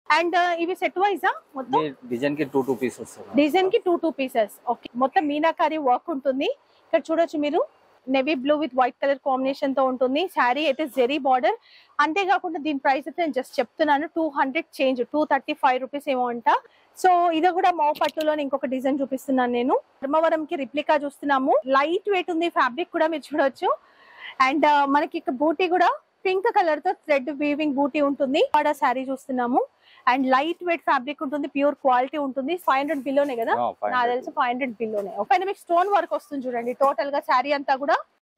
And ఇవి set వైజా మొత్తం డిజైన్ కి టూ టూ పీస్ వస్తుంది డిజైన్ కి టూ టూ పీసెస్ ఓకే మొత్తం మీనాకారి వర్క్ ఉంటుంది ఇక్కడ చూడొచ్చు మీరు navy blue with white colour combination తో ఉంటుంది శారీ అయితే జెరీ బార్డర్ అంతేకాకుండా దీని ప్రైస్ అయితే నేను జస్ట్ చెప్తున్నాను two hundred change two thirty five rupees ఏమో అంట సో ఇది కూడా మౌ పట్టులో ఇంకొక డిజైన్ చూపిస్తున్నాను నేను ధర్మవరం కి రిప్లికా చూస్తున్నాము లైట్ వెయిట్ ఉంది ఫ్యాబ్రిక్ కూడా మీరు చూడొచ్చు అండ్ మనకి ఇక్కడ బూటీ కూడా పింక్ కలర్ తో థ్రెడ్ వీవింగ్ బూటీ ఉంటుంది కూడా శారీ చూస్తున్నాము అండ్ లైట్ వెయిట్ ఫ్యాబ్రిక్ ఉంటుంది ప్యూర్ క్వాలిటీ ఉంటుంది ఫైవ్ హండ్రెడ్ బిలోనే కదా నాకు తెలిసి ఫైవ్ హండ్రెడ్ బిల్లోనే పైన మీకు స్టోన్ వర్క్ వస్తుంది చూడండి టోటల్ గా శారీ అంతా కూడా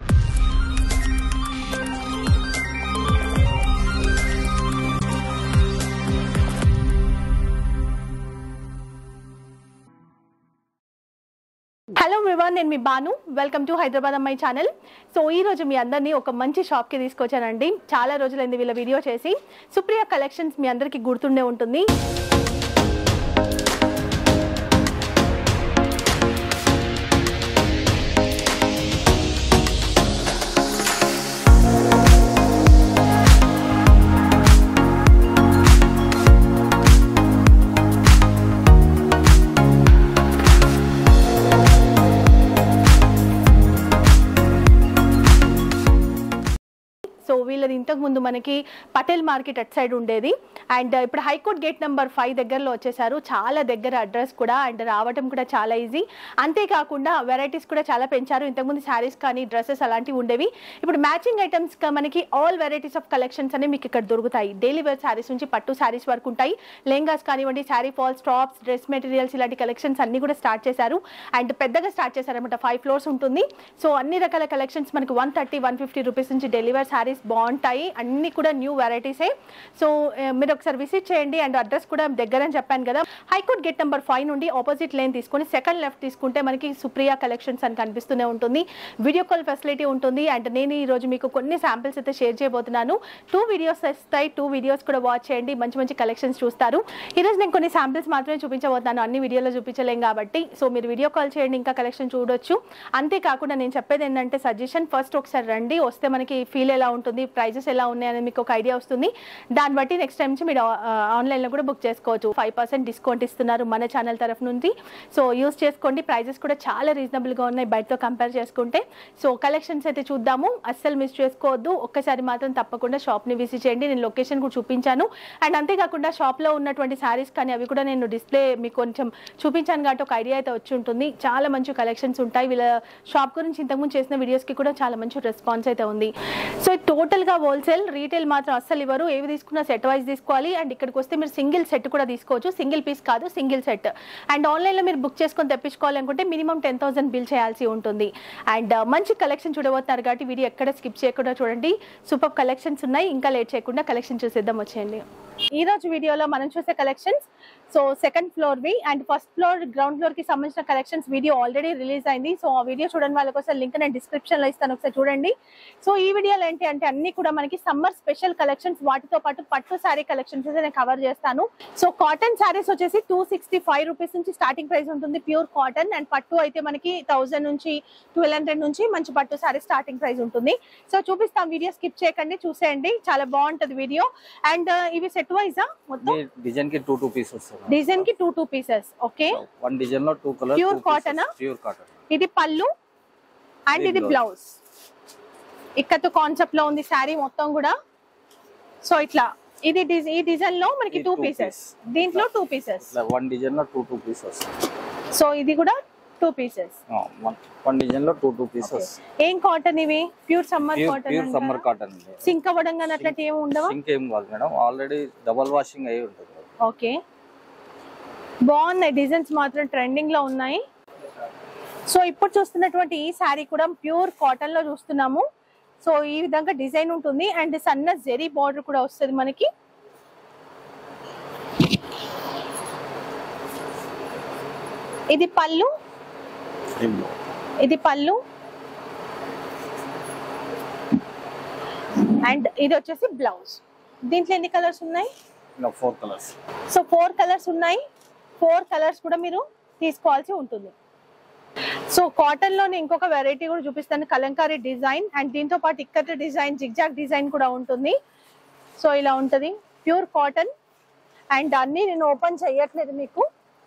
హలో వివాన్ నేను మీ బాను వెల్కమ్ టు హైదరాబాద్ అమ్మాయి ఛానల్ సో ఈ రోజు మీ అందరినీ ఒక మంచి షాప్ కి తీసుకొచ్చానండి చాలా రోజులైంది వీళ్ళ వీడియో చేసి సుప్రియ కలెక్షన్స్ మీ అందరికీ గుర్తుండే ఉంటుంది సో వీళ్ళది ఇంతకు ముందు మనకి పటేల్ మార్కెట్ అట్ సైడ్ ఉండేది అండ్ ఇప్పుడు హైకోర్ట్ గేట్ నెంబర్ ఫైవ్ దగ్గరలో వచ్చేసారు చాలా దగ్గర అడ్రస్ కూడా అండ్ రావటం కూడా చాలా ఈజీ అంతేకాకుండా వెరైటీస్ కూడా చాలా పెంచారు ఇంతకుముందు శారీస్ కానీ డ్రెస్సెస్ అలాంటివి ఉండేవి ఇప్పుడు మ్యాచింగ్ ఐటమ్స్ మనకి ఆల్ వెరైటీస్ ఆఫ్ కలెక్షన్స్ అనేవి మీకు ఇక్కడ దొరుకుతాయి డైలీ వేర్ శారీస్ నుంచి పట్టు శారీస్ వరకు ఉంటాయి లెహంగాస్ కానివ్వండి sari falls tops dress materials ఇలాంటి కలెక్షన్స్ అన్ని కూడా స్టార్ట్ చేశారు అండ్ పెద్దగా స్టార్ట్ చేశారనమాట ఫైవ్ ఫ్లోర్స్ ఉంటుంది సో అన్ని రకాల కలెక్షన్స్ మనకి one thirty one fifty rupees నుంచి డెలివర్ శారీస్ బాగుంటాయి అన్ని కూడా న్యూ వెరైటీసే సో ఆ, మీరు ఒకసారి విజిట్ చేయండి అండ్ అడ్రస్ కూడా దగ్గర అని చెప్పాను కదా హైకోర్ట్ గేట్ నెంబర్ ఫైవ్ నుండి ఆపోజిట్ లైన్ తీసుకొని సెకండ్ లెఫ్ట్ తీసుకుంటే మనకి సుప్రియ కలెక్షన్స్ అని కనిపిస్తూనే ఉంటుంది వీడియో కాల్ ఫెసిలిటీ ఉంటుంది అండ్ నేను ఈ రోజు మీకు కొన్ని శాంపిల్స్ అయితే షేర్ చేయబోతున్నాను టూ వీడియోస్ వస్తాయి టూ వీడియోస్ కూడా వాచ్ చేయండి మంచి మంచి కలెక్షన్స్ చూస్తారు ఈరోజు నేను కొన్ని శాంపిల్స్ మాత్రమే చూపించబోతున్నాను అన్ని వీడియోలో చూపించలేం కాబట్టి సో మీరు వీడియో కాల్ చేయండి ఇంకా కలెక్షన్ చూడొచ్చు అంతేకాకుండా నేను చెప్పేది ఏంటంటే సజెషన్ ఫస్ట్ ఒకసారి రండి వస్తే మనకి ఫీల్ ఎలా ఉంటుంది ప్రైజెస్ ఎలా ఉన్నాయి అనేది మీకు ఒక ఐడియా వస్తుంది దాన్ని బట్టి నెక్స్ట్ టైం నుంచి మీరు ఆన్లైన్లో కూడా బుక్ చేసుకోవచ్చు ఫైవ్ పర్సెంట్ డిస్కౌంట్ ఇస్తున్నారు మన ఛానల్ తరఫు నుండి సో యూస్ చేసుకోండి ప్రైజెస్ కూడా చాలా రీజనబుల్గా ఉన్నాయి బయటతో కంపేర్ చేసుకుంటే సో కలెక్షన్స్ అయితే చూద్దాము అస్సలు మిస్ చేసుకోవద్దు ఒక్కసారి మాత్రం తప్పకుండా షాప్ని విజిట్ చేయండి నేను లొకేషన్ కూడా చూపించాను అండ్ అంతేకాకుండా షాప్లో ఉన్నటువంటి శారీస్ కానీ అవి కూడా నేను డిస్ప్లే మీకు కొంచెం చూపించాను కాబట్టి ఒక ఐడియా అయితే వచ్చి ఉంటుంది చాలా మంచి కలెక్షన్స్ ఉంటాయి వీళ్ళ షాప్ గురించి ఇంతకుముందు చేసిన వీడియోస్కి కూడా చాలా మంచి రెస్పాన్స్ అయితే ఉంది సో టోటల్గా హోల్సేల్ రీటైల్ మాత్రం అస్సలు ఇవ్వరు ఏవి తీసుకున్నా సెట్ వైజ్ తీసుకోవాలి అండ్ ఇక్కడికి వస్తే మీరు సింగిల్ సెట్ కూడా తీసుకోవచ్చు సింగిల్ పీస్ కాదు సింగిల్ సెట్ అండ్ ఆన్లైన్లో మీరు బుక్ చేసుకొని తెప్పించుకోవాలనుకుంటే మినిమం టెన్ థౌసండ్ బిల్ చేయాల్సి ఉంటుంది అండ్ మంచి కలెక్షన్ చూడబోతున్నారు కాబట్టి వీడియో ఎక్కడ స్కిప్ చేయకుండా చూడండి సూపర్ కలెక్షన్స్ ఉన్నాయి ఇంకా లేట్ చేయకుండా కలెక్షన్ చూసేద్దాం వచ్చేయండి ఈ రోజు వీడియోలో మనం చూసే కలెక్షన్స్ సో సెకండ్ ఫ్లోర్ వి and first floor ground floor కి సంబంధించిన కలెక్షన్స్ వీడియో ఆల్రెడీ రిలీజ్ అయింది సో ఆ వీడియో చూడని వాళ్ళ కోసం లింక్ నేను డిస్క్రిప్షన్ లో ఇస్తాను ఒకసారి చూడండి సో ఈ వీడియోలో ఏంటి అంటే అన్ని కూడా మనకి సమ్మర్ స్పెషల్ కలెక్షన్స్ వాటితో పాటు పట్టు శారీ కలెక్షన్స్ అయితే నేను కవర్ చేస్తాను సో కాటన్ శారీస్ వచ్చేసి టూ సిక్స్టీ ఫైవ్ రూపీస్ నుంచి స్టార్టింగ్ ప్రైస్ ఉంటుంది ప్యూర్ కాటన్ అండ్ పట్టు అయితే మనకి థౌసండ్ నుంచి ట్వెల్వ్ హండ్రెడ్ నుంచి మంచి పట్టు శారీ స్టార్టింగ్ ప్రైస్ ఉంటుంది సో చూపిస్తాం వీడియో స్కిప్ చేయకండి చూసేయండి చాలా బాగుంటది వీడియో అండ్ ఇవి సెట్ వైజా మొత్తం డిజైన్ కి టూ టూ పీస్ వస్తుంది డిజైన్ కి two two pieces okay one design లో టూ కలర్ Pure cotton ఆ? ప్యూర్ కాటన్ ఇది పళ్ళు అండ్ ఇది ఇది బ్లౌజ్ ఇక్కతో కాన్సెప్ట్ లో ఉంది శారీ మొత్తం కూడా సో ఇట్లా ఇది డిజ్- ఈ డిజైన్ లో మనకి ఇది టూ two పీసెస్ piece. దీంట్లో టూ పీసెస్ వన్ డిజైన్ లో టూ టూ పీస్ వస్తుంది సో ఇది కూడా టూ పీసెస్ వన్ డిజైన్ లో టూ టూ పీస్ వస్తుంది ఏం కాటన్ ఇవి pure summer pure pure summer cotton cotton సింక్ అవ్వడం కానీ అట్లాంటి ఏమి ఉండవా ఇంకేం కాదు మేడం ఆల్రెడీ డబల్ వాషింగ్ అయి ఉంటుంది ఓకే బాగున్నాయి డిజైన్స్ మాత్రం ట్రెండింగ్ లో ఉన్నాయి సో ఇప్పుడు చూస్తున్నటువంటి ఈ శారీ కూడా ప్యూర్ కాటన్ లో చూస్తున్నాము సో ఈ విధంగా డిజైన్ ఉంటుంది అండ్ సన్న జెరీ బార్డర్ కూడా వస్తుంది మనకి ఇది పళ్ళు ఇది పళ్ళు అండ్ ఇది వచ్చేసి బ్లౌజ్ దీంట్లో ఎన్ని కలర్స్ ఉన్నాయి four colours so four colours ఉన్నాయి ఫోర్ కలర్స్ కూడా మీరు తీసుకోవాల్సి ఉంటుంది సో కాటన్ లోని ఇంకొక వెరైటీ కూడా చూపిస్తాను కలంకారీ డిజైన్ అండ్ దీంతో పాటు ఇక్కత డిజైన్ జిగ్జాగ్ డిజైన్ కూడా ఉంటుంది సో ఇలా ఉంటది ప్యూర్ కాటన్ అండ్ అన్ని నేను ఓపెన్ చేయట్లేదు మీకు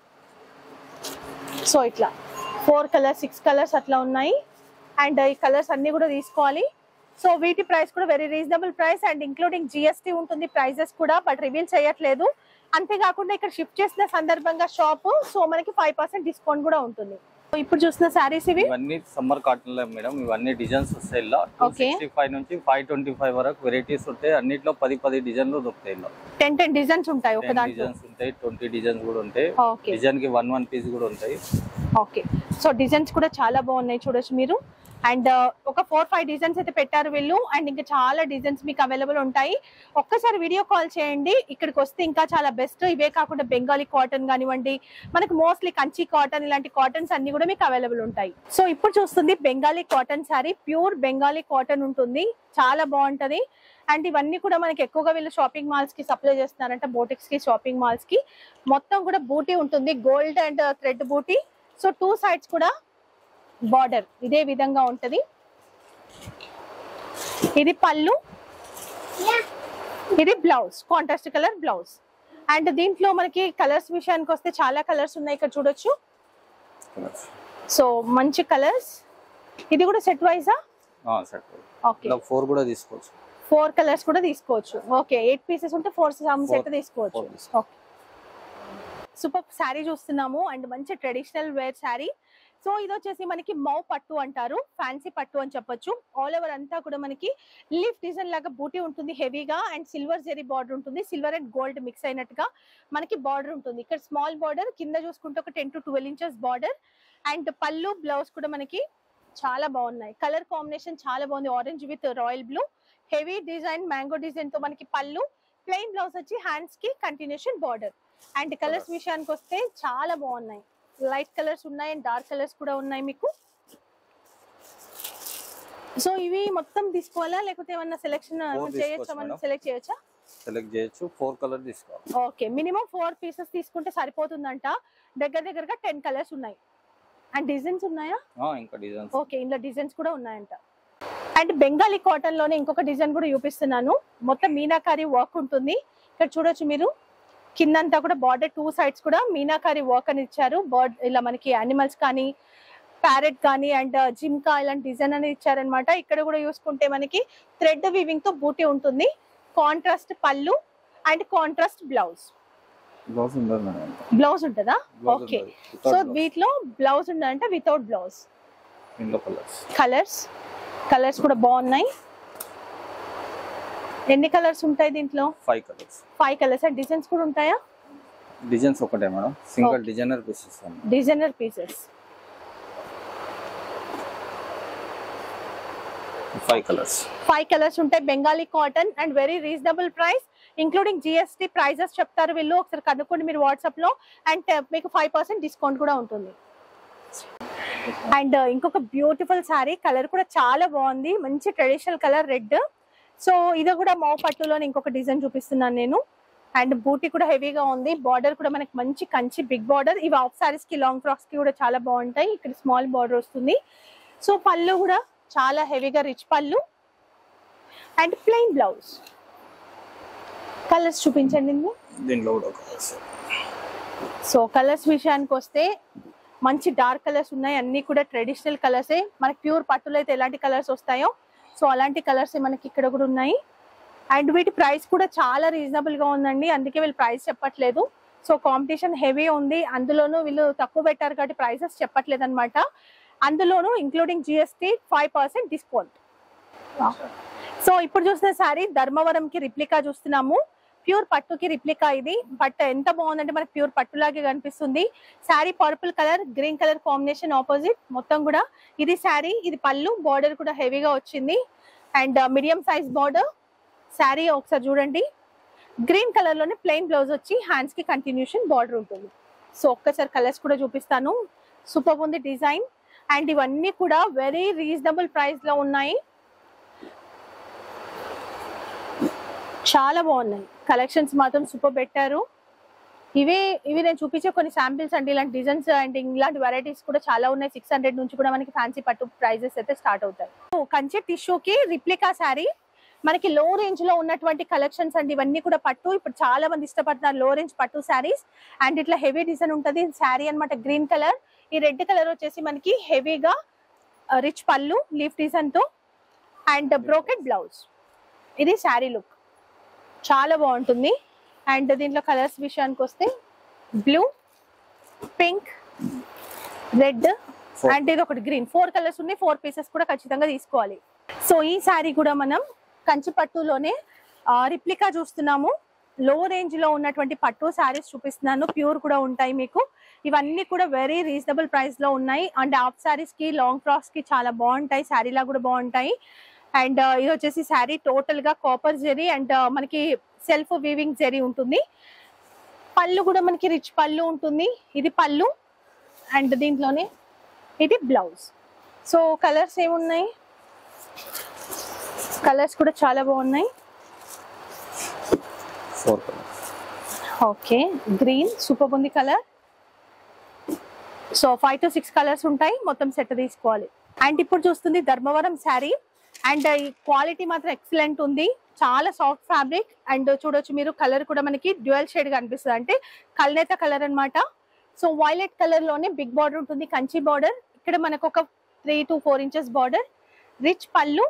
సో ఇట్లా ఫోర్ కలర్స్ సిక్స్ కలర్స్ అట్లా ఉన్నాయి అండ్ ఈ కలర్స్ అన్ని కూడా తీసుకోవాలి సో వీటి ప్రైస్ కూడా very reasonable price and including GST ఉంటుంది ప్రైజెస్ కూడా బట్ రివీల్ చేయట్లేదు అంతేకాకుండా ఇక్కడ షిఫ్ట్ చేసిన సందర్భంగా షాప్ సో మనకి ఫైవ్ పర్సెంట్ డిస్కౌంట్ కూడా ఉంటుంది So, ఇప్పుడు చూసిన శారీస్ ఇవి ఇవన్నీ సమ్మర్ కాటన్ లో మేడం ఇవన్నీ డిజైన్స్ వస్తాయి ఇలా టూ Okay. సిక్స్టీ ఫైవ్ నుంచి ఫైవ్ ట్వంటీ ఫైవ్ వరకు వెరైటీస్ ఉంటాయి అన్నిట్లో పది పది డిజైన్లు దొరుకుతాయి ఇలా టెన్ టెన్ డిజైన్స్ ఉంటాయి ఒక టెన్ దాంట్లో డిజైన్స్ ఉంటాయి ట్వంటీ డిజైన్స్ కూడా ఉంటాయి ఓకే డిజైన్ కి వన్ వన్ పీస్ కూడా ఉంటాయి ఓకే సో డిజైన్స్ కూడా చాలా బాగున్నాయి చూడొచ్చు మీరు అండ్ ఒక ఫోర్ ఫైవ్ డిజైన్స్ అయితే పెట్టారు వీళ్ళు అండ్ ఇంకా చాలా డిజైన్స్ మీకు అవైలబుల్ ఉంటాయి ఒక్కసారి వీడియో కాల్ చేయండి ఇక్కడికి వస్తే ఇంకా చాలా బెస్ట్ ఇవే కాకుండా బెంగాలీ కాటన్ కానివ్వండి మనకి మోస్ట్లీ కంచి కాటన్ ఇలాంటి కాటన్స్ అన్ని కూడా మీకు అవైలబుల్ ఉంటాయి సో ఇప్పుడు చూస్తుంది Bengali cotton sari pure Bengali cotton ఉంటుంది చాలా బాగుంటది అండ్ ఇవన్నీ కూడా మనకి ఎక్కువగా వీళ్ళు షాపింగ్ మాల్స్ కి సప్లై చేస్తున్నారంట బోటిక్స్ కి షాపింగ్ మాల్స్ కి మొత్తం కూడా బూటీ ఉంటుంది గోల్డ్ అండ్ థ్రెడ్ బూటీ సో టూ సైడ్స్ కూడా బార్డర్ ఇదే విధంగా ఉంటది ఇది పళ్ళు ఇది blouse contrast colour blouse and దీంట్లో మనకి కలర్స్ విషయానికి వస్తే చాలా కలర్స్ ఉన్నాయి ఇక్కడ చూడొచ్చు సో మంచి కలర్స్ ఇది కూడా సెట్ వైజా సెట్ ఓకే ఇలా ఫోర్ కూడా తీసుకోవచ్చు ఫోర్ కలర్స్ కూడా తీసుకోవచ్చు ఓకే ఎయిట్ పీసెస్ ఉంటే ఫోర్ సమ్ సెట్ Four- తీసుకోవచ్చు four తీసుకో- ఓకే సూపర్ శారీ చూస్తున్నాము అండ్ మంచి ట్రెడిషనల్ వేర్ శారీ సో ఇది వచ్చేసి మనకి మౌ పట్టు అంటారు ఫ్యాన్సీ పట్టు అని చెప్పొచ్చు ఆల్ ఓవర్ అంతా కూడా మనకి లీఫ్ డిజైన్ లాగా బూటీ ఉంటుంది హెవీగా అండ్ సిల్వర్ జెరీ బార్డర్ ఉంటుంది సిల్వర్ అండ్ గోల్డ్ మిక్స్ అయినట్టుగా మనకి బార్డర్ ఉంటుంది ఇక్కడ స్మాల్ బార్డర్ కింద చూసుకుంటే ఒక ten to twelve inches border and పళ్ళు బ్లౌజ్ కూడా మనకి చాలా బాగున్నాయి కలర్ కాంబినేషన్ చాలా బాగుంది orange with royal blue heavy design mango design తో మనకి పళ్ళు ప్లెయిన్ బ్లౌజ్ వచ్చి హ్యాండ్స్ కి continuation border and colours Colours. విషయానికి వస్తే చాలా బాగున్నాయి లైట్ కలర్స్ ఉన్నాయి అండ్ డార్క్ కలర్స్ కూడా ఉన్నాయి మీకు సో ఇవి మొత్తం తీసుకోవాలా లేకపోతే ఏమన్నా సెలెక్షన్ తీసుకోవచ్చు చేయొచ్చా మనం మేడం. సెలెక్ట్ చేయొచ్చా సెలెక్ట్ చేయొచ్చు ఫోర్ కలర్ తీసుకోవాలి ఓకే మినిమం ఫోర్ పీసెస్ తీసుకుంటే సరిపోతుందంట దగ్గర దగ్గరగా టెన్ కలర్స్ ఉన్నాయి అండ్ డిజైన్స్ ఉన్నాయా ఆ, ఇంకా డిజైన్స్ ఓకే ఇందులో డిజైన్స్ కూడా ఉన్నాయంట అండ్ బెంగాలీ కాటన్ లోనే ఇంకొక డిజైన్ కూడా చూపిస్తున్నాను మొత్తం మీనాకారి వర్క్ ఉంటుంది ఇక్కడ చూడొచ్చు మీరు కిందంతా కూడా బార్డర్ టూ సైడ్స్ కూడా మీనాకారి వర్క్ అని ఇచ్చారు బర్డ్ ఇలా మనకి యానిమల్స్ కానీ ప్యారెట్ కానీ అండ్ జిమ్కా ఇలాంటి డిజైన్ అనేది ఇచ్చారనమాట ఇక్కడ కూడా చూసుకుంటే మనకి థ్రెడ్ వీవింగ్ తో బూటీ ఉంటుంది కాంట్రాస్ట్ పళ్ళు అండ్ కాంట్రాస్ట్ బ్లౌజ్ బ్లౌజ్ ఉండదు మేడం బ్లౌజ్ ఉంటుందా బ్లౌజ్ ఓకే ఉండదు సో Without blouse. వీటిలో బ్లౌజ్ ఉందంటే వితౌట్ బ్లౌజ్ ఇందులో కలర్స్ కలర్స్ కలర్స్ కూడా బాగున్నాయి ఎన్ని కలర్స్ ఉంటాయి దీంట్లో five colours five colours designs కూడా ఉంటాయా డిజైన్స్ ఒకటే madam single Okay. Designer piece ఇస్తాను designer pieces five colours five colours ఉంటాయి Bengali cotton and very reasonable price including GST prices చెప్తారు వీళ్ళు ఒకసారి కనుక్కోండి మీరు వాట్సాప్ లో అండ్ మీకు ఫైవ్ పర్సెంట్ డిస్కౌంట్ కూడా ఉంటుంది అండ్ ఇంకొక బ్యూటిఫుల్ శారీ కలర్ కూడా చాలా బాగుంది మంచి ట్రెడిషనల్ కలర్ రెడ్ సో ఇది కూడా మౌ పట్టులో ఇంకొక డిజైన్ చూపిస్తున్నాను నేను అండ్ బూటీ కూడా హెవీగా ఉంది బార్డర్ కూడా మనకి మంచి కంచి బిగ్ బార్డర్ ఇవి ఆఫ్ సారీస్ కి లాంగ్ ఫ్రాక్స్ కి కూడా చాలా బాగుంటాయి ఇక్కడ స్మాల్ బార్డర్ వస్తుంది సో పళ్ళు కూడా చాలా హెవీగా రిచ్ పళ్ళు అండ్ ప్లెయిన్ బ్లౌజ్ కలర్స్ చూపించండి ఇందులో. దీంట్లో కూడా కలర్స్ సో కలర్స్ విషయానికి వస్తే మంచి డార్క్ కలర్స్ ఉన్నాయి అన్ని కూడా ట్రెడిషనల్ కలర్సే మనకి ప్యూర్ పట్టులో అయితే ఎలాంటి కలర్స్ వస్తాయో సో అలాంటి కలర్స్ మనకి ఇక్కడ కూడా ఉన్నాయి అండ్ వీటి ప్రైస్ కూడా చాలా రీజనబుల్ గా ఉందండి అందుకే వీళ్ళు ప్రైస్ చెప్పట్లేదు సో కాంపిటీషన్ హెవీ ఉంది అందులోనూ వీళ్ళు తక్కువ పెట్టారు కాబట్టి ప్రైసెస్ చెప్పట్లేదు అనమాట అందులోనూ including GST five percent discount so ఇప్పుడు చూసిన శారీ ధర్మవరం కి రిప్లికా చూస్తున్నాము ప్యూర్ పట్టుకి రిప్లికా ఇది బట్ ఎంత బాగుందంటే మనకి ప్యూర్ పట్టులాగే కనిపిస్తుంది sari purple colour green colour combination opposite మొత్తం కూడా ఇది శారీ ఇది పళ్ళు బార్డర్ కూడా హెవీగా వచ్చింది and medium size border sari ఒకసారి చూడండి గ్రీన్ కలర్ లోనే ప్లెయిన్ బ్లౌజ్ వచ్చి హ్యాండ్స్ కి కంటిన్యూషన్ బార్డర్ ఉంటుంది సో ఒక్కసారి కలర్స్ కూడా చూపిస్తాను సూపర్ ఉంది డిజైన్ అండ్ ఇవన్నీ కూడా వెరీ రీజనబుల్ ప్రైస్ లో ఉన్నాయి చాలా బాగున్నాయి కలెక్షన్స్ మాత్రం సూపర్ పెట్టారు ఇవే ఇవి నేను చూపించే కొన్ని శాంపిల్స్ అండి ఇలాంటి డిజైన్స్ అండ్ ఇలాంటి వెరైటీస్ కూడా చాలా ఉన్నాయి సిక్స్ హండ్రెడ్ నుంచి కూడా మనకి ఫ్యాన్సీ పట్టు ప్రైజెస్ అయితే స్టార్ట్ అవుతాయి So, కంచి టిష్యూకి రిప్లికా శారీ మనకి లో రేంజ్ లో ఉన్నటువంటి కలెక్షన్స్ అండి ఇవన్నీ కూడా పట్టు ఇప్పుడు చాలా మంది ఇష్టపడుతున్నారు లో రేంజ్ పట్టు శారీస్ అండ్ ఇట్లా హెవీ డిజైన్ ఉంటది శారీ అన్నమాట గ్రీన్ కలర్ ఈ రెడ్ కలర్ వచ్చేసి మనకి హెవీగా రిచ్ పళ్ళు లీఫ్ డిజైన్ తో అండ్ బ్రోకెట్ బ్లౌజ్ ఇది శారీ లుక్ చాలా బాగుంటుంది అండ్ దీంట్లో కలర్స్ విషయానికి వస్తే blue pink red Four. And ఇది ఒకటి గ్రీన్ ఫోర్ కలర్స్ ఉన్నాయి ఫోర్ పీసెస్ కూడా ఖచ్చితంగా తీసుకోవాలి సో ఈ శారీ కూడా మనం కంచి పట్టులోనే రిప్లికా చూస్తున్నాము లో రేంజ్ లో ఉన్నటువంటి పట్టు శారీస్ చూపిస్తున్నాను ప్యూర్ కూడా ఉంటాయి మీకు ఇవన్నీ కూడా వెరీ రీజనబుల్ ప్రైస్ లో ఉన్నాయి అండ్ హాఫ్ శారీస్ కి లాంగ్ ఫ్రాక్స్ కి చాలా బాగుంటాయి శారీలా కూడా బాగుంటాయి అండ్ ఇది వచ్చేసి శారీ టోటల్ గా కాపర్ జెరీ అండ్ మనకి సెల్ఫ్ వీవింగ్ జెరీ ఉంటుంది పళ్ళు కూడా మనకి రిచ్ పళ్ళు ఉంటుంది ఇది పళ్ళు అండ్ దీంట్లోనే ఇది బ్లౌజ్ సో కలర్స్ ఏమున్నాయి కలర్స్ కూడా చాలా బాగున్నాయి four colour okay green super ఉంది colour so five to six colours ఉంటాయి మొత్తం సెట్ తీసుకోవాలి అండ్ ఇప్పుడు చూస్తుంది ధర్మవరం శారీ అండ్ ఈ క్వాలిటీ మాత్రం ఎక్సలెంట్ ఉంది చాలా సాఫ్ట్ ఫ్యాబ్రిక్ అండ్ చూడొచ్చు మీరు కలర్ కూడా మనకి డ్యూయల్ షేడ్ కనిపిస్తుంది అంటే కల్నేత కలర్ అన్నమాట సో వైలెట్ కలర్ లోనే బిగ్ బార్డర్ ఉంటుంది కంచి బార్డర్ ఇక్కడ మనకు ఒక three to four inches border rich పళ్ళు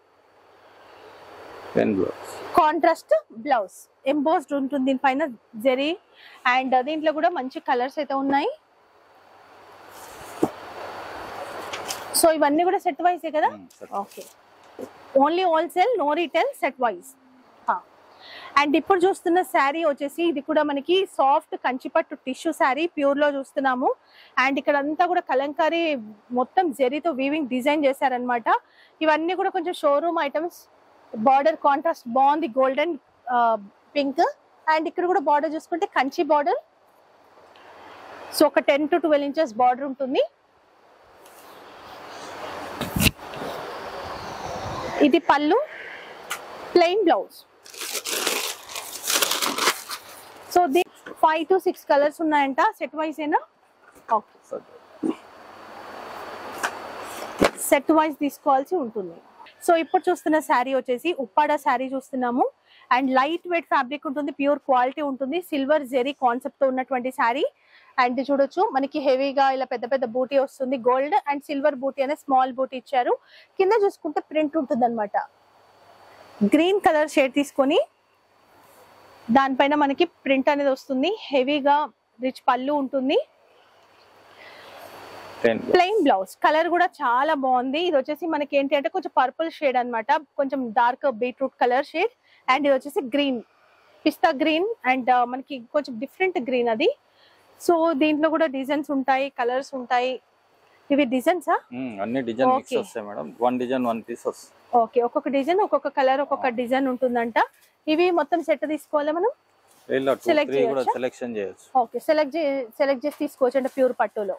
ten blouse contrast blouse embossed ఉంటుంది దీనిపైన జెరీ అండ్ దీంట్లో కూడా మంచి కలర్స్ అయితే ఉన్నాయి సో ఇవన్నీ కూడా సెట్ వైజే కదా okay only wholesale no retail set wise and ఇప్పుడు చూస్తున్న శారీ వచ్చేసి ఇది కూడా మనకి సాఫ్ట్ కంచిపట్టు టిష్యూ శారీ ప్యూర్ లో చూస్తున్నాము అండ్ ఇక్కడ అంతా కూడా కలంకారీ మొత్తం జెరీతో వీవింగ్ డిజైన్ చేశారనమాట ఇవన్నీ కూడా కొంచెం షోరూమ్ ఐటమ్స్ బార్డర్ కాంట్రాస్ట్ బాగుంది గోల్డెన్ పింక్ అండ్ ఇక్కడ కూడా బార్డర్ చూసుకుంటే కంచి బార్డర్ సో ఒక ten to twelve inches border ఉంటుంది ఇది పళ్ళు plain blouse so the five to six colours ఉన్నాయంట సెట్ వైజ్ ఏనా ఓకే సెట్ వైజ్ తీసుకోవాల్సి ఉంటుంది సో ఇప్పుడు చూస్తున్న శారీ వచ్చేసి ఉప్పాడ శారీ చూస్తున్నాము అండ్ లైట్ వెయిట్ ఫ్యాబ్రిక్ ఉంటుంది ప్యూర్ క్వాలిటీ ఉంటుంది సిల్వర్ జెరీ కాన్సెప్ట్ తో ఉన్నటువంటి శారీ అండ్ చూడొచ్చు మనకి హెవీగా ఇలా పెద్ద పెద్ద బూటీ వస్తుంది గోల్డ్ అండ్ సిల్వర్ బూటీ అనే స్మాల్ బూటీ ఇచ్చారు కింద చూసుకుంటే ప్రింట్ ఉంటుంది అనమాట గ్రీన్ కలర్ షేడ్ తీసుకొని దానిపైన మనకి ప్రింట్ అనేది వస్తుంది హెవీగా రిచ్ పళ్ళు ఉంటుంది టెన్ ప్లెయిన్ బ్లౌజ్ కలర్ కూడా చాలా బాగుంది ఇది వచ్చేసి మనకి ఏంటి అంటే కొంచెం పర్పుల్ షేడ్ అన్నమాట కొంచెం dark beetroot colour shade and ఇది వచ్చేసి గ్రీన్ పిస్తా గ్రీన్ అండ్ మనకి కొంచెం డిఫరెంట్ గ్రీన్ అది సో దీంట్లో కూడా డిజైన్స్ ఉంటాయి కలర్స్ ఉంటాయి ఇవి డిజైన్సా అన్ని డిజైన్ మిక్స్ Okay. వస్తాయి madam one design one piece వస్తుంది ఓకే ఒక్కొక్క డిజైన్ ఒక్కొక్క కలర్ ఒక్కొక్క డిజైన్ ఉంటుందంట ఇవి మొత్తం సెట్ తీసుకోవాలి మనం ఇలా టూ Select త్రీ కూడా చేయొచ్చా? సెలెక్షన్ చేయొచ్చు ఓకే సెలెక్ట్ సెలెక్ట్ చేసి తీసుకోవచ్చు అంటే ప్యూర్ పట్టులో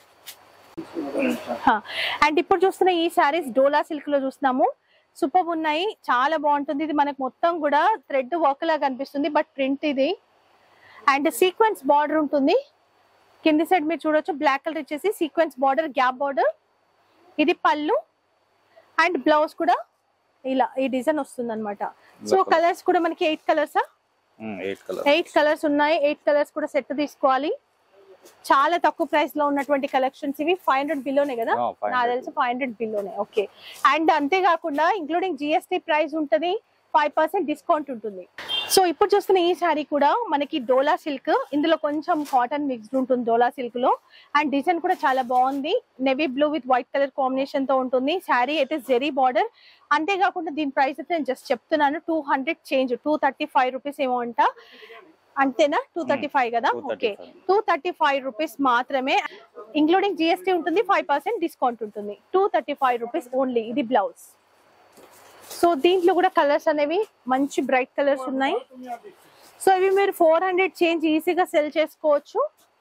అండ్ ఇప్పుడు చూస్తున్న ఈ శారీస్ డోలా సిల్క్ లో చూస్తున్నాము సూపర్ ఉన్నాయి చాలా బాగుంటుంది ఇది మనకు మొత్తం కూడా థ్రెడ్ వర్క్ లాగా కనిపిస్తుంది బట్ ప్రింట్ ఇది అండ్ సీక్వెన్స్ బార్డర్ ఉంటుంది కింది సైడ్ మీరు చూడొచ్చు బ్లాక్ కలర్ ఇచ్చేసి సీక్వెన్స్ బార్డర్ గ్యాప్ బార్డర్ ఇది పళ్ళు అండ్ బ్లౌజ్ కూడా ఇలా ఈ డిజైన్ వస్తుంది అనమాట సో Black colour. కలర్స్ కూడా మనకి ఎయిట్ కలర్సా ఎయిట్ కలర్ ఎయిట్ కలర్స్ ఉన్నాయి ఎయిట్ కలర్స్ కూడా సెట్ తీసుకోవాలి చాలా తక్కువ ప్రైస్ లో ఉన్నటువంటి కలెక్షన్స్ ఇవి ఫైవ్ హండ్రెడ్ బిలోనే కదా ఆ, 500 నాకు తెలిసి ఫైవ్ హండ్రెడ్ బిలోనే ఓకే అండ్ అంతేకాకుండా ఇంక్లూడింగ్ జిఎస్టీ ప్రైస్ ఉంటది ఫైవ్ పర్సెంట్ డిస్కౌంట్ ఉంటుంది సో ఇప్పుడు చూస్తున్న ఈ శారీ కూడా మనకి డోలా సిల్క్ ఇందులో కొంచెం కాటన్ మిక్స్డ్ ఉంటుంది డోలా సిల్క్ లో అండ్ డిజైన్ కూడా చాలా బాగుంది navy blue with white colour combination తో ఉంటుంది శారీ అయితే జెరీ బార్డర్ అంతేకాకుండా దీని ప్రైస్ అయితే నేను జస్ట్ చెప్తున్నాను two hundred change two thirty five rupees ఏమో అంట అంతేనా టూ థర్టీ ఫైవ్ కదా okay 235. Two thirty five rupees మాత్రమే ఇంక్లూడింగ్ జిఎస్టీ ఉంటుంది ఫైవ్ పర్సెంట్ డిస్కౌంట్ ఉంటుంది two thirty five rupees only ఇది బ్లౌజ్ సో దీంట్లో కూడా కలర్స్ అనేవి మంచి బ్రైట్ కలర్స్ ఉన్నాయి సో ఇవి మీరు ఫోర్ హండ్రెడ్ చేంజ్ ఈజీగా సెల్ చేసుకోవచ్చు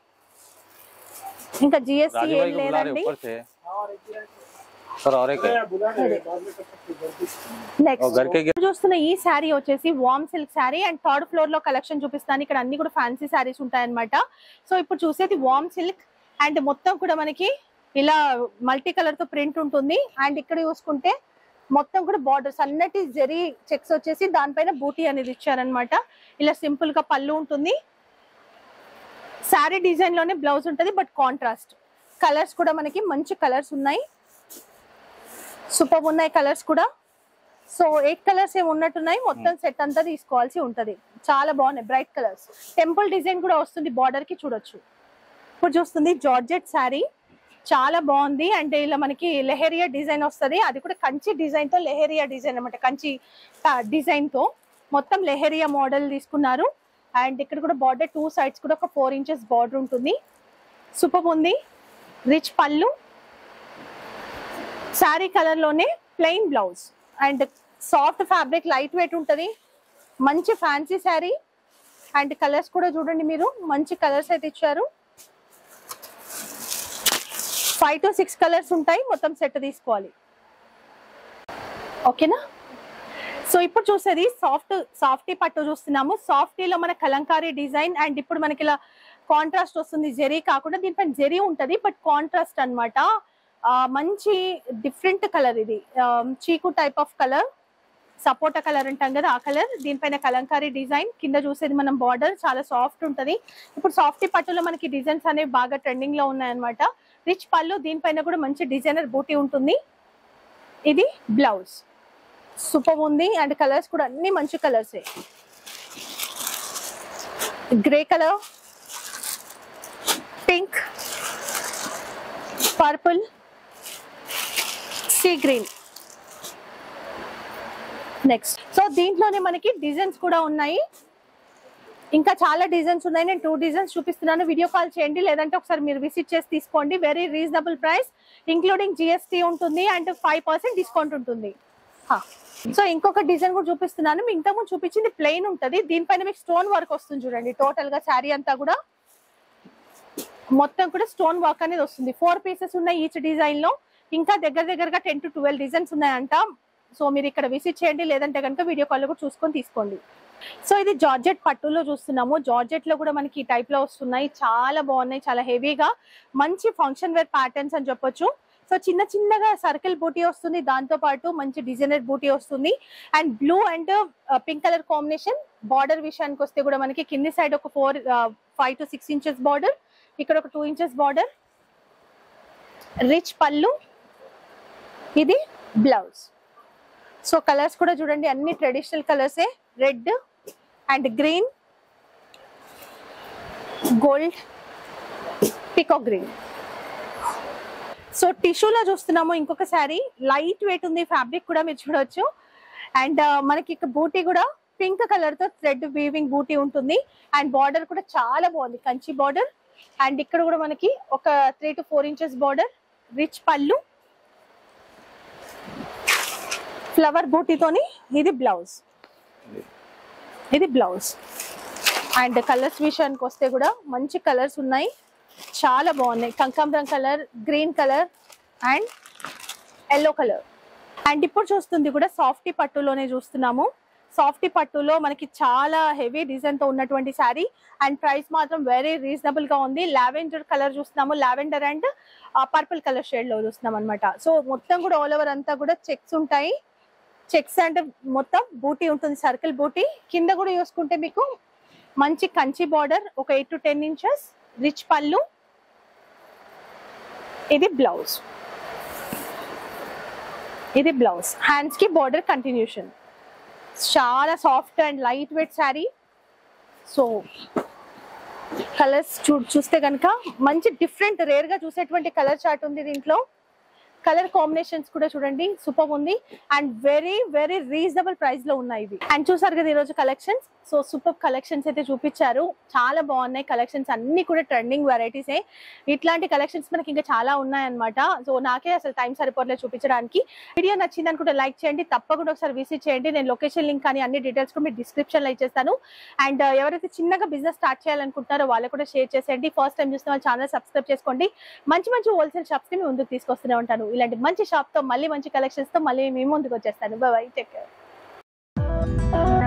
ఇంకా జిఎస్టీ राजू ఏం भाई को बुला रहे లేదండి ऊपर से सर और एक है నెక్స్ట్ और घर के गिर- చూస్తున్న ఈ శారీ వచ్చేసి వామ్ silk sari and third floor లో కలెక్షన్ చూపిస్తాను ఇక్కడ అన్ని కూడా ఫ్యాన్సీ శారీస్ ఉంటాయన్నమాట సో ఇప్పుడు చూసేది వామ్ సిల్క్ అండ్ మొత్తం కూడా మనకి ఇలా మల్టీ కలర్ తో ప్రింట్ ఉంటుంది అండ్ ఇక్కడ చూసుకుంటే మొత్తం కూడా బార్డర్ సన్నటి జరీ చెక్స్ వచ్చేసి దానిపైన బూటీ అనేది ఇచ్చారనమాట ఇలా సింపుల్ గా పళ్ళు ఉంటుంది శారీ డిజైన్ లోనే బ్లౌజ్ ఉంటుంది బట్ కాంట్రాస్ట్ కలర్స్ కూడా మనకి మంచి కలర్స్ ఉన్నాయి సూపర్ ఉన్నాయి కలర్స్ కూడా సో ఎయిట్ కలర్స్ ఏమి ఉన్నట్టున్నాయి మొత్తం సెట్ అంతా తీసుకోవాల్సి ఉంటది చాలా బాగున్నాయి బ్రైట్ కలర్స్ టెంపుల్ డిజైన్ కూడా వస్తుంది బార్డర్ కి చూడొచ్చు ఇప్పుడు చూస్తుంది జార్జెట్ శారీ చాలా బాగుంది అంటే ఇలా మనకి లెహరియా డిజైన్ వస్తుంది అది కూడా కంచి డిజైన్ తో లెహరియా డిజైన్ అనమాట కంచి డిజైన్ తో మొత్తం లెహరియా మోడల్ తీసుకున్నారు అండ్ ఇక్కడ కూడా బార్డర్ టూ సైడ్స్ కూడా ఒక ఫోర్ ఇంచెస్ బార్డర్ ఉంటుంది సూపర్ ఉంది రిచ్ పళ్ళు శారీ కలర్ లోనే plain blouse and soft fabric light weight ఉంటుంది మంచి ఫ్యాన్సీ శారీ అండ్ కలర్స్ కూడా చూడండి మీరు మంచి కలర్స్ అయితే ఇచ్చారు ఫైవ్ టు సిక్స్ కలర్స్ ఉంటాయి మొత్తం సెట్ తీసుకోవాలి ఓకేనా సో ఇప్పుడు చూసేది సాఫ్ట్ సాఫ్టీ పట్టు చూస్తున్నాము సాఫ్టీలో మన కలంకారీ డిజైన్ అండ్ ఇప్పుడు మనకి ఇలా కాంట్రాస్ట్ వస్తుంది జెరీ కాకుండా దీనిపైన జెరీ ఉంటది బట్ కాంట్రాస్ట్ అన్నమాట ఆ, మంచి డిఫరెంట్ కలర్ ఇది ఆ, చీకు టైప్ ఆఫ్ కలర్ సపోటా కలర్ అంటాం కదా ఆ కలర్ దీనిపైన కలంకారీ డిజైన్ కింద చూసేది మనం బార్డర్ చాలా సాఫ్ట్ ఉంటది ఇప్పుడు సాఫ్టీ పట్టులో మనకి డిజైన్స్ అనేవి బాగా ట్రెండింగ్ లో ఉన్నాయన్నమాట రిచ్ పళ్ళు దీనిపైన కూడా మంచి డిజైనర్ బూటీ ఉంటుంది ఇది బ్లౌజ్ సూపర్ ఉంది అండ్ కలర్స్ కూడా అన్ని మంచి కలర్సే grey colour pink purple sea green next so దీంట్లోనే మనకి డిజైన్స్ కూడా ఉన్నాయి ఇంకా చాలా డిజైన్స్ ఉన్నాయి నేను టూ డిజైన్స్ చూపిస్తున్నాను వీడియో కాల్ చేయండి లేదంటే ఒకసారి మీరు విజిట్ చేసి తీసుకోండి very reasonable price including GST ఉంటుంది అండ్ ఫైవ్ పర్సెంట్ డిస్కౌంట్ ఉంటుంది సో ఇంకొక డిజైన్ కూడా చూపిస్తున్నాను మీకు ఇంతకుముందు చూపించింది ప్లెయిన్ ఉంటుంది దీనిపైన మీకు స్టోన్ వర్క్ వస్తుంది చూడండి టోటల్ గా శారీ అంతా కూడా మొత్తం కూడా స్టోన్ వర్క్ అనేది వస్తుంది ఫోర్ పీసెస్ ఉన్నాయి ఈచ్ డిజైన్ లో ఇంకా దగ్గర దగ్గరగా టెన్ టు ట్వెల్వ్ డిజైన్స్ ఉన్నాయంట సో మీరు ఇక్కడ విజిట్ చేయండి లేదంటే కనుక వీడియో కాల్ కూడా చూసుకొని తీసుకోండి సో ఇది జార్జెట్ పట్టులో చూస్తున్నాము జార్జెట్ లో కూడా మనకి ఈ టైప్ లో వస్తున్నాయి చాలా బాగున్నాయి చాలా హెవీగా మంచి ఫంక్షన్ వేర్ ప్యాటర్న్స్ అని చెప్పొచ్చు సో చిన్న చిన్నగా సర్కిల్ బూటీ వస్తుంది దాంతో పాటు మంచి డిజైనర్ బూటీ వస్తుంది and blue and pink colour combination border విషయానికి వస్తే కూడా మనకి కింది సైడ్ ఒక four five to six inches border ఇక్కడ ఒక టూ ఇంచెస్ బార్డర్ రిచ్ పళ్ళు ఇది బ్లౌజ్ సో కలర్స్ కూడా చూడండి అన్ని ట్రెడిషనల్ కలర్సే red and green gold picot green so టిష్యూలో చూస్తున్నాము ఇంకొక శారీ లైట్ వెయిట్ ఉంది ఫ్యాబ్రిక్ కూడా మీరు చూడొచ్చు అండ్ మనకి ఇక బూటీ కూడా పింక్ కలర్ తో థ్రెడ్ వీవింగ్ బూటీ ఉంటుంది అండ్ బార్డర్ కూడా చాలా బాగుంది కంచి బార్డర్ అండ్ ఇక్కడ కూడా మనకి ఒక three to four inches border rich పళ్ళు ఫ్లవర్ బూటీతోని ఇది బ్లౌజ్ ఇది బ్లౌజ్ అండ్ కలర్స్ విషయానికి వస్తే కూడా మంచి కలర్స్ ఉన్నాయి చాలా బాగున్నాయి కంకమరం colour green colour and yellow colour and ఇప్పుడు చూస్తుంది కూడా సాఫ్టీ పట్టులోనే చూస్తున్నాము సాఫ్టీ పట్టులో మనకి చాలా హెవీ డిజైన్ తో ఉన్నటువంటి శారీ అండ్ ప్రైస్ మాత్రం వెరీ రీజనబుల్ గా ఉంది లావెండర్ కలర్ చూస్తున్నాము lavender and purple colour shade లో చూస్తున్నాం అనమాట సో మొత్తం కూడా ఆల్ ఓవర్ అంతా కూడా చెక్స్ ఉంటాయి చెక్స్ అంటే మొత్తం బూటీ ఉంటుంది సర్కిల్ బూటీ కింద కూడా చూసుకుంటే మీకు మంచి కంచి బార్డర్ ఒక eight to ten inches rich పళ్ళు ఇది బ్లౌజ్ ఇది బ్లౌజ్ హ్యాండ్స్ కి బార్డర్ కంటిన్యూషన్ చాలా soft and light weight sari so colours చూ చూస్తే కనుక మంచి డిఫరెంట్ రేర్ గా చూసేటువంటి కలర్ చార్ట్ ఉంది దీంట్లో కలర్ కాంబినేషన్స్ కూడా చూడండి సూపర్ ఉంది and very very reasonable price లో ఉన్నాయి ఇవి అండ్ చూసారు కదా ఈరోజు కలెక్షన్స్ సో సూపర్ కలెక్షన్స్ అయితే చూపించారు చాలా బాగున్నాయి కలెక్షన్స్ అన్ని కూడా ట్రెండింగ్ వెరైటీసే ఇట్లాంటి కలెక్షన్స్ మనకి ఇంకా చాలా ఉన్నాయన్నమాట సో నాకే అసలు టైం సరిపోట్లేదు చూపించడానికి వీడియో నచ్చింది అనుకుంటే లైక్ చేయండి తప్పకుండా ఒకసారి విజిట్ చేయండి నేను లొకేషన్ లింక్ కానీ అన్ని డీటెయిల్స్ కూడా మీరు డిస్క్రిప్షన్ లో ఇచ్చేస్తాను అండ్ ఎవరైతే చిన్నగా బిజినెస్ స్టార్ట్ చేయాలనుకుంటారో వాళ్ళకు కూడా షేర్ చేసేయండి ఫస్ట్ టైం చూసిన వాళ్ళు ఛానల్ సబ్స్క్రైబ్ చేసుకోండి మంచి మంచి హోల్సేల్ షాప్స్ ని మీ ముందుకు తీసుకొస్తూనే ఉంటాను ఇలాంటి మంచి షాప్ తో మళ్ళీ మంచి కలెక్షన్స్ తో మళ్ళీ మీ ముందుకు వచ్చేస్తాను బాయ్ టేక్ కేర్